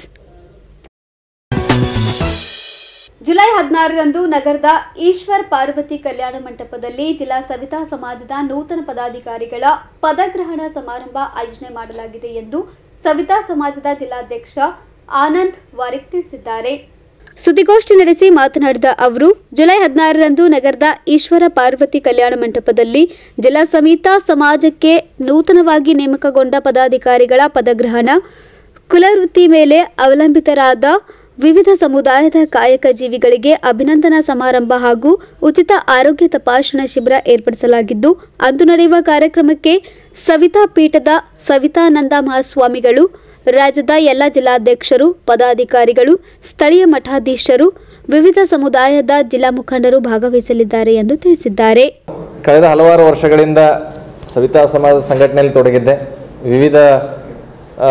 July ಹದಿನಾರರಂದು ನಗರದ ಈಶ್ವರ್ ಪಾರ್ವತಿ ಕಲ್ಯಾಣ ಮಂಟಪದಲ್ಲಿ ಜಿಲ್ಲಾ ಸವಿತಾ ಸಮಾಜದ ನೂತನ ಪದಾಧಿಕಾರಿಗಳ ಪದಗ್ರಹಣ ಸಮಾರಂಭ ಆಯೋಜನೆ ಮಾಡಲಾಗಿದೆ ಎಂದು ಸವಿತಾ ಸಮಾಜದ ಜಿಲ್ಲಾಧ್ಯಕ್ಷ ಆನಂದ್ ವಾರಿಕ್ ತಿಳಿಸಿದ್ದಾರೆ ಸುದ್ದಿಗೋಷ್ಠಿ ನಡೆಸಿ ಮಾತನಾಡಿದ ಅವರು ಜುಲೈ ಹದಿನಾರರಂದು ನಗರದ ಈಶ್ವರ ಪಾರ್ವತಿ ಕಲ್ಯಾಣ ಮಂಟಪದಲ್ಲಿ ಜಿಲ್ಲಾ ಸಮಿತಾ ಸಮಾಜಕ್ಕೆ ನೂತನವಾಗಿ ನೇಮಕಗೊಂಡ ಪದಾಧಿಕಾರಿಗಳ ಪದಗ್ರಹಣ ಕುಲವೃತ್ತಿ ಮೇಲೆ ಅವಲಂಬಿತರಾದ ವಿವಿಧ ಸಮುದಾಯದ ಕಾಯಕ ಜೀವಿಗಳಿಗೆ ಅಭಿನಂದನಾ ಸಮಾರಂಭ ಹಾಗೂ ಉಚಿತ ಆರೋಗ್ಯ ತಪಾಸಣಾ ಶಿಬಿರ ಏರ್ಪಡಿಸಲಾಗಿದ್ದು ಅಂದು ನಡೆಯುವ ಕಾರ್ಯಕ್ರಮಕ್ಕೆ ಸವಿತಾ ಪೀಠದ ಸವಿತಾನಂದ ಮಹಾಸ್ವಾಮಿಗಳು ರಾಜ್ಯದ ಎಲ್ಲ ಜಿಲ್ಲಾಧ್ಯಕ್ಷರು ಪದಾಧಿಕಾರಿಗಳು ಸ್ಥಳೀಯ ಮಠಾಧೀಶರು ವಿವಿಧ ಸಮುದಾಯದ ಜಿಲ್ಲಾ ಮುಖಂಡರು ಭಾಗವಹಿಸಲಿದ್ದಾರೆ ಎಂದು ತಿಳಿಸಿದ್ದಾರೆ ಕಳೆದ ಹಲವಾರು ವರ್ಷಗಳಿಂದ ಸವಿತಾ ಸಮಾಜ ಸಂಘಟನೆಯಲ್ಲಿ ತೊಡಗಿದ್ದೆ ವಿವಿಧ ಆ,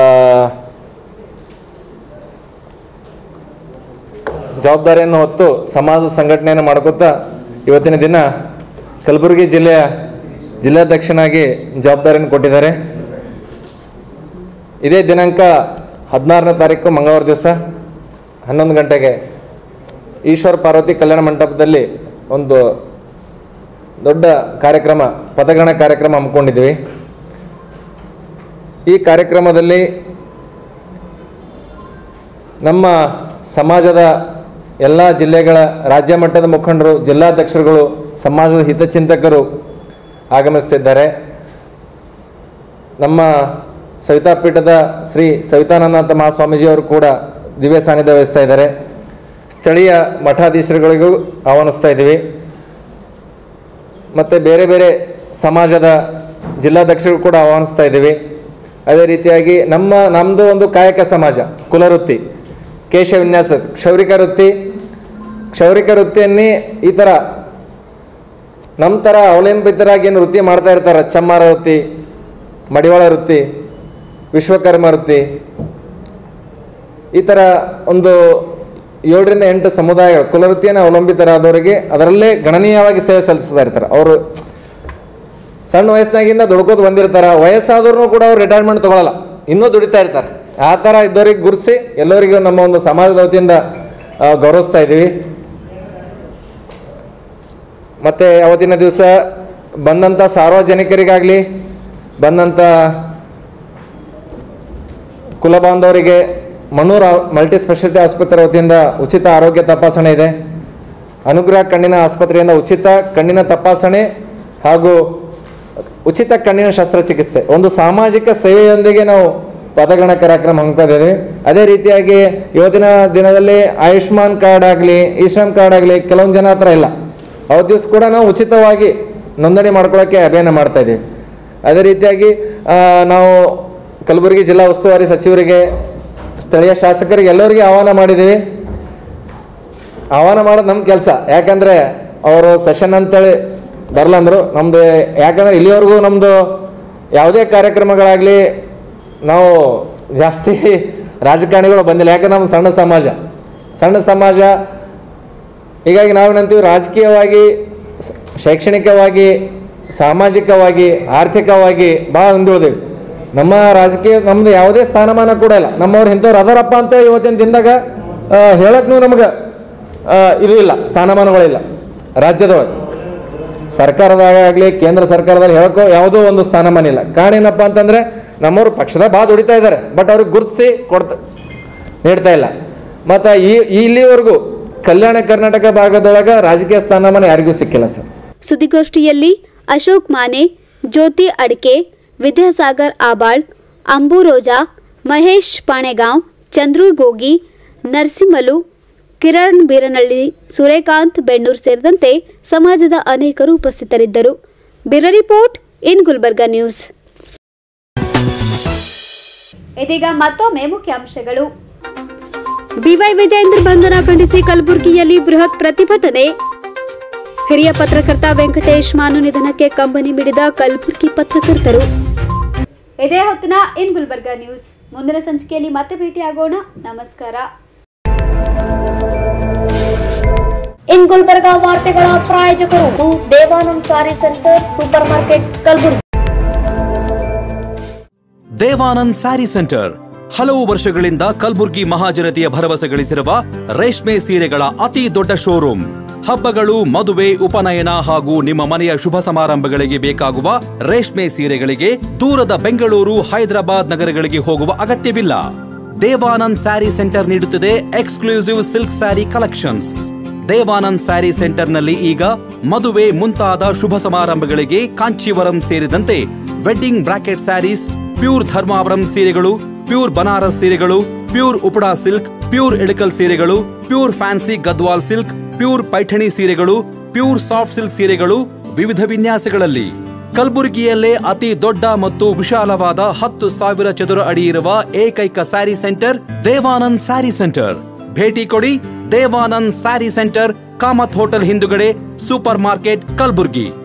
ಜವಾಬ್ದಾರಿಯನ್ನು ಹೊತ್ತು ಸಮಾಜ ಸಂಘಟನೆಯನ್ನು ಮಾಡ್ಕೋತಾ ಇವತ್ತಿನ ದಿನ ಕಲಬುರಗಿ ಜಿಲ್ಲೆಯ ಜಿಲ್ಲಾಧ್ಯಕ್ಷನಾಗಿ ಜವಾಬ್ದಾರಿಯನ್ನು ಕೊಟ್ಟಿದ್ದಾರೆ ಇದೇ ದಿನಾಂಕ ಹದಿನಾರನೇ ತಾರೀಕು ಮಂಗಳವಾರ ದಿವಸ ಹನ್ನೊಂದು ಗಂಟೆಗೆ ಈಶ್ವರ ಪಾರ್ವತಿ ಕಲ್ಯಾಣ ಮಂಟಪದಲ್ಲಿ ಒಂದು ದೊಡ್ಡ ಕಾರ್ಯಕ್ರಮ ಪದಗ್ರಹಣ ಕಾರ್ಯಕ್ರಮ ಹಮ್ಮಿಕೊಂಡಿದ್ವಿ ಈ ಕಾರ್ಯಕ್ರಮದಲ್ಲಿ ನಮ್ಮ ಸಮಾಜದ ಎಲ್ಲ ಜಿಲ್ಲೆಗಳ ರಾಜ್ಯ ಮಟ್ಟದ ಮುಖಂಡರು ಜಿಲ್ಲಾಧ್ಯಕ್ಷರುಗಳು ಸಮಾಜದ ಹಿತಚಿಂತಕರು ಆಗಮಿಸ್ತಿದ್ದಾರೆ ನಮ್ಮ ಸವಿತಾ ಪೀಠದ ಶ್ರೀ ಸವಿತಾನಂದ ಮಹಾಸ್ವಾಮೀಜಿಯವರು ಕೂಡ ದಿವ್ಯ ಸಾನ್ನಿಧ್ಯ ವಹಿಸ್ತಾ ಇದ್ದಾರೆ ಸ್ಥಳೀಯ ಮಠಾಧೀಶರುಗಳಿಗೂ ಆಹ್ವಾನಿಸ್ತಾ ಇದ್ದೀವಿ ಮತ್ತು ಬೇರೆ ಬೇರೆ ಸಮಾಜದ ಜಿಲ್ಲಾಧ್ಯಕ್ಷರು ಕೂಡ ಆಹ್ವಾನಿಸ್ತಾ ಇದ್ದೀವಿ ಅದೇ ರೀತಿಯಾಗಿ ನಮ್ಮ ನಮ್ಮದು ಒಂದು ಕಾಯಕ ಸಮಾಜ ಕುಲವೃತ್ತಿ ಕೇಶ ವಿನ್ಯಾಸ ಕ್ಷೌರಿಕ ವೃತ್ತಿ ಕ್ಷೌರಿಕ ವೃತ್ತಿಯನ್ನೇ ಈ ಥರ ನಮ್ಮ ಥರ ಅವಲಂಬಿತರಾಗಿ ಏನು ವೃತ್ತಿ ಮಾಡ್ತಾ ಇರ್ತಾರೆ ಚಮ್ಮಾರ ವೃತ್ತಿ ಮಡಿವಾಳ ವೃತ್ತಿ ವಿಶ್ವಕರ್ಮ ವೃತ್ತಿ ಈ ಥರ ಒಂದು ಏಳರಿಂದ ಎಂಟು ಸಮುದಾಯಗಳು ಕುಲವೃತ್ತಿಯನ್ನು ಅವಲಂಬಿತರಾದವರಿಗೆ ಅದರಲ್ಲೇ ಗಣನೀಯವಾಗಿ ಸೇವೆ ಸಲ್ಲಿಸ್ತಾ ಇರ್ತಾರೆ ಅವರು ಸಣ್ಣ ವಯಸ್ಸಿನಾಗಿಂದ ದುಡ್ಕೋದು ಬಂದಿರ್ತಾರೆ ವಯಸ್ಸಾದ್ರೂ ಕೂಡ ಅವ್ರು ರಿಟೈರ್ಮೆಂಟ್ ತೊಗೊಳಲ್ಲ ಇನ್ನೂ ದುಡಿತಾ ಇರ್ತಾರೆ ಆ ಥರ ಇದ್ದವ್ರಿಗೆ ಗುರುಸಿ ಎಲ್ಲರಿಗೂ ನಮ್ಮ ಒಂದು ಸಮಾಜದ ವತಿಯಿಂದ ಆ, ಗೌರವಿಸ್ತಾ ಇದ್ದೀವಿ ಮತ್ತು ಅವತ್ತಿನ ದಿವಸ ಬಂದಂಥ ಸಾರ್ವಜನಿಕರಿಗಾಗಲಿ ಬಂದಂಥ ಕುಲ ಬಾಂಧವರಿಗೆ ಮಣ್ಣೂರು ಮಲ್ಟಿ ಸ್ಪೆಷಾಲಿಟಿ ಆಸ್ಪತ್ರೆ ವತಿಯಿಂದ ಉಚಿತ ಆರೋಗ್ಯ ತಪಾಸಣೆ ಇದೆ ಅನುಗ್ರಹ ಕಣ್ಣಿನ ಆಸ್ಪತ್ರೆಯಿಂದ ಉಚಿತ ಕಣ್ಣಿನ ತಪಾಸಣೆ ಹಾಗೂ ಉಚಿತ ಕಣ್ಣಿನ ಶಸ್ತ್ರಚಿಕಿತ್ಸೆ ಒಂದು ಸಾಮಾಜಿಕ ಸೇವೆಯೊಂದಿಗೆ ನಾವು ಪದಗಣ ಕಾರ್ಯಕ್ರಮ ಹಮ್ಮಿಕೊಂಡಿದ್ದೀವಿ ಅದೇ ರೀತಿಯಾಗಿ ಇವತ್ತಿನ ದಿನದಲ್ಲಿ ಆಯುಷ್ಮಾನ್ ಕಾರ್ಡ್ ಆಗಲಿ ಈಶ್ರಮ್ ಕಾರ್ಡ್ ಆಗಲಿ ಕೆಲವೊಂದು ಜನ ಹತ್ರ ಇಲ್ಲ ಅವತ್ತು ದಿವಸ ಕೂಡ ನಾವು ಉಚಿತವಾಗಿ ನೋಂದಣಿ ಮಾಡ್ಕೊಳ್ಳೋಕ್ಕೆ ಅಭಿಯಾನ ಮಾಡ್ತಾ ಇದ್ದೀವಿ ಅದೇ ರೀತಿಯಾಗಿ ಆ, ನಾವು ಕಲಬುರಗಿ ಜಿಲ್ಲಾ ಉಸ್ತುವಾರಿ ಸಚಿವರಿಗೆ ಸ್ಥಳೀಯ ಶಾಸಕರಿಗೆ ಎಲ್ಲರಿಗೆ ಆಹ್ವಾನ ಮಾಡಿದ್ದೀವಿ ಆಹ್ವಾನ ಮಾಡೋದು ನಮ್ಮ ಕೆಲಸ ಯಾಕಂದರೆ ಅವರು ಸೆಷನ್ ಅಂತೇಳಿ ಬರಲಂದ್ರು ನಮ್ಮದು ಯಾಕಂದರೆ ಇಲ್ಲಿವರೆಗೂ ನಮ್ಮದು ಯಾವುದೇ ಕಾರ್ಯಕ್ರಮಗಳಾಗಲಿ ನಾವು ಜಾಸ್ತಿ ರಾಜಕಾರಣಿಗಳು ಬಂದಿಲ್ಲ ಯಾಕಂದ್ರೆ ನಮ್ಮ ಸಣ್ಣ ಸಮಾಜ ಸಣ್ಣ ಸಮಾಜ ಹೀಗಾಗಿ ನಾವೇನಂತೀವಿ ರಾಜಕೀಯವಾಗಿ ಸ- ಶೈಕ್ಷಣಿಕವಾಗಿ ಸಾಮಾಜಿಕವಾಗಿ ಆರ್ಥಿಕವಾಗಿ ಭಾಳ ಹಿಂದುಳಿದೀವಿ ನಮ್ಮ ರಾಜಕೀಯ ನಮ್ಮದು ಯಾವುದೇ ಸ್ಥಾನಮಾನ ಕೂಡ ಇಲ್ಲ ನಮ್ಮವ್ರು ಇಂಥವ್ರು ಅದರಪ್ಪ ಅಂತೇಳಿ ಇವತ್ತಿನ ದಿನದಾಗ ಹೇಳಕ್ಕೂ ನಮ್ಗೆ ಆ, ಇದು ಇಲ್ಲ ಸ್ಥಾನಮಾನಗಳಿಲ್ಲ ರಾಜ್ಯದೊಳಗೆ ಸರ್ಕಾರದಾಗಲಿ ಕೇಂದ್ರ ಸರ್ಕಾರದಲ್ಲಿ ಹೇಳಕ್ಕೋ ಯಾವುದೋ ಒಂದು ಸ್ಥಾನಮಾನ ಇಲ್ಲ ಕಾರಣ ಏನಪ್ಪ ಅಂತಂದರೆ ನಮ್ಮವ್ರು ಪಕ್ಷದ ಭಾಳ ದುಡಿತಾ ಇದ್ದಾರೆ ಬಟ್ ಅವ್ರಿಗೆ ಗುರುತಿಸಿ ಕೊಡ್ತಾ ನೀಡ್ತಾ ಇಲ್ಲ ಮತ್ತು ಈ ಇಲ್ಲಿವರೆಗೂ ಕಲ್ಯಾಣ ಕರ್ನಾಟಕ ಭಾಗದೊಳಗೆ ರಾಜಕೀಯ ಸ್ಥಾನಮಾನ ಯಾರಿಗೂ ಸಿಕ್ಕಿಲ್ಲ ಸರ್ ಸುದ್ದಿಗೋಷ್ಠಿಯಲ್ಲಿ ಅಶೋಕ್ ಮಾನೆ ಜ್ಯೋತಿ ಅಡ್ಕೆ ವಿದ್ಯಾಸಾಗರ್ ಆಬಾಳ್ ಅಂಬು ರೋಜಾ ಮಹೇಶ್ ಪಾಣೆಗಾಂವ್ ಚಂದ್ರು ಗೋಗಿ ನರಸಿಂಹಲು ಕಿರಣ್ ಬೀರನಹಳ್ಳಿ ಸೂರ್ಯಕಾಂತ್ ಬೆಣ್ಣೂರ್ ಸೇರಿದಂತೆ ಸಮಾಜದ ಅನೇಕರು ಉಪಸ್ಥಿತರಿದ್ದರು bureau report in Gulbarga news ಇದೀಗ ಮತ್ತೊಮ್ಮೆ ಮುಖ್ಯಾಂಶಗಳು ಬಿವೈ ವಿಜಯೇಂದ್ರ ಬಂಧನ ಖಂಡಿಸಿ ಕಲಬುರಗಿಯಲ್ಲಿ ಬೃಹತ್ ಪ್ರತಿಭಟನೆ ಹಿರಿಯ ಪತ್ರಕರ್ತ ವೆಂಕಟೇಶ್ ಮಾನು ನಿಧನಕ್ಕೆ ಕಂಬನಿ ಮಿಡಿದ ಕಲಬುರಗಿ ಪತ್ರಕರ್ತರು ಇದೇ ಹೊತ್ತಿನ ಇನ್ ಗುಲ್ಬರ್ಗಾ ನ್ಯೂಸ್ ಮುಂದಿನ ಸಂಚಿಕೆಯಲ್ಲಿ ಮತ್ತೆ ಭೇಟಿಯಾಗೋಣ ನಮಸ್ಕಾರ ಇನ್ ಗುಲ್ಬರ್ಗಾ ವಾರ್ತೆಗಳ ಪ್ರಾಯೋಜಕರು ಇದು Devanand saree centre supermarket Kalaburagi Devanand saree centre ಹಲವು ವರ್ಷಗಳಿಂದ ಕಲ್ಬುರ್ಗಿ ಮಹಾಜನತೆಯ ಭರವಸೆ ಗಳಿಸಿರುವ ರೇಷ್ಮೆ ಸೀರೆಗಳ ಅತಿ ದೊಡ್ಡ ಶೋರೂಮ್ ಹಬ್ಬಗಳು ಮದುವೆ ಉಪನಯನ ಹಾಗೂ ನಿಮ್ಮ ಮನೆಯ ಶುಭ ಸಮಾರಂಭಗಳಿಗೆ ಬೇಕಾಗುವ ರೇಷ್ಮೆ ಸೀರೆಗಳಿಗೆ ದೂರದ ಬೆಂಗಳೂರು ಹೈದರಾಬಾದ್ ನಗರಗಳಿಗೆ ಹೋಗುವ ಅಗತ್ಯವಿಲ್ಲ ದೇವಾನಂದ್ ಸ್ಯಾರಿ ಸೆಂಟರ್ ನೀಡುತ್ತಿದೆ exclusive silk saree collections Devanand saree ಸೆಂಟರ್ನಲ್ಲಿ ಈಗ ಮದುವೆ ಮುಂತಾದ ಶುಭ ಸಮಾರಂಭಗಳಿಗೆ ಕಾಂಚೀವರಂ ಸೇರಿದಂತೆ wedding bracket sarees pure Dharmavaram ಸೀರೆಗಳು ಪ್ಯೂರ್ ಬನಾರಸ್ ಸೀರೆಗಳು pure Uppada silk pure Ilkal ಸೀರೆಗಳು pure fancy Gadwal silk pure Paithani ಸೀರೆಗಳು ಪ್ಯೂರ್ ಸಾಫ್ಟ್ ಸಿಲ್ಕ್ ಸೀರೆಗಳು ವಿವಿಧ ವಿನ್ಯಾಸಗಳಲ್ಲಿ ಕಲಬುರಗಿಯಲ್ಲೇ ಅತಿ ದೊಡ್ಡ ಮತ್ತು ವಿಶಾಲವಾದ ಹತ್ತು ಸಾವಿರ ಚದುರ ಅಡಿ ಇರುವ ಏಕೈಕ saree centre Devanand saree centre ಭೇಟಿ ಕೊಡಿ Devanand saree centre Kamath hotel ಹಿಂದುಗಡೆ ಸೂಪರ್ ಮಾರ್ಕೆಟ್ ಕಲಬುರ್ಗಿ